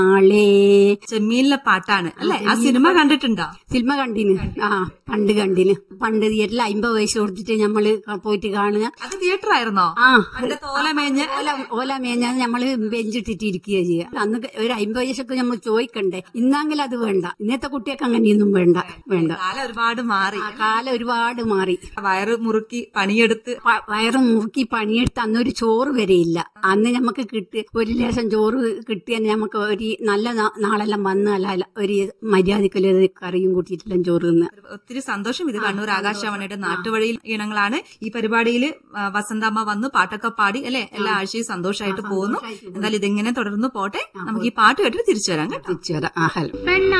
നാളെ ചെമ്മീനിലെ പാട്ടാണ് അല്ലെ ആ സിനിമ കണ്ടിട്ടുണ്ടോ സിനിമ കണ്ടിന് ആ പണ്ട് കണ്ടിന് പണ്ട് തിയേറ്ററിൽ അമ്പത് വയസ്സ് കൊടുത്തിട്ട് നമ്മള് പോയിട്ട് കാണുക അത് തിയേറ്റർ ആയിരുന്നോ ആ പണ്ട് തോലമേഞ്ഞ് ഓല ഓല മേഞ്ഞാൽ നമ്മള് ബെഞ്ചിട്ടിട്ട് ഇരിക്കുക ചെയ്യുക അന്ന് ഒരു അമ്പത് വയസ്സൊക്കെ നമ്മൾ ചോദിക്കണ്ടേ ഇന്നെങ്കിൽ അത് വേണ്ട ഇന്നത്തെ കുട്ടിയൊക്കെ അങ്ങനെയൊന്നും വേണ്ട വേണ്ട കാലം ഒരുപാട് മാറി ആ കാലം ഒരുപാട് മാറി വയറ് മുറുക്കി പണിയെടുത്ത് പ- വയറ് മുറുക്കി പണിയെടുത്ത് അന്നൊരു ചോറ് വരെ ഇല്ല അന്ന് നമുക്ക് കിട്ടി ഒരു ലേശം ചോറ് കിട്ടിയാൽ നമുക്ക് ഒരു നല്ല നാ- നാളെല്ലാം വന്നാൽ ഒരു മര്യാദക്കൊരു കറിയും കൂട്ടിയിട്ടെല്ലാം ചോറ് തിന്ന് ഒത്തിരി സന്തോഷം ഇത് കണ്ണൂർ ആകാശവാണിയുടെ നാട്ടുവഴിയിൽ ഇനങ്ങളാണ് ഈ പരിപാടിയിൽ വസന്താമ്മ വന്ന് പാട്ടൊക്കെ പാടി അല്ലെ എല്ലാ ആഴ്ചയും സന്തോഷമായിട്ട് പോകുന്നു എന്നാൽ ഇതിങ്ങനെ തുടർന്ന് പോട്ടെ നമുക്ക് ഈ പാട്ട് കേട്ടിട്ട് തിരിച്ചു വരാം കേട്ടോ തിരിച്ചു വരാം ആ ഹലോ പെണ്ണ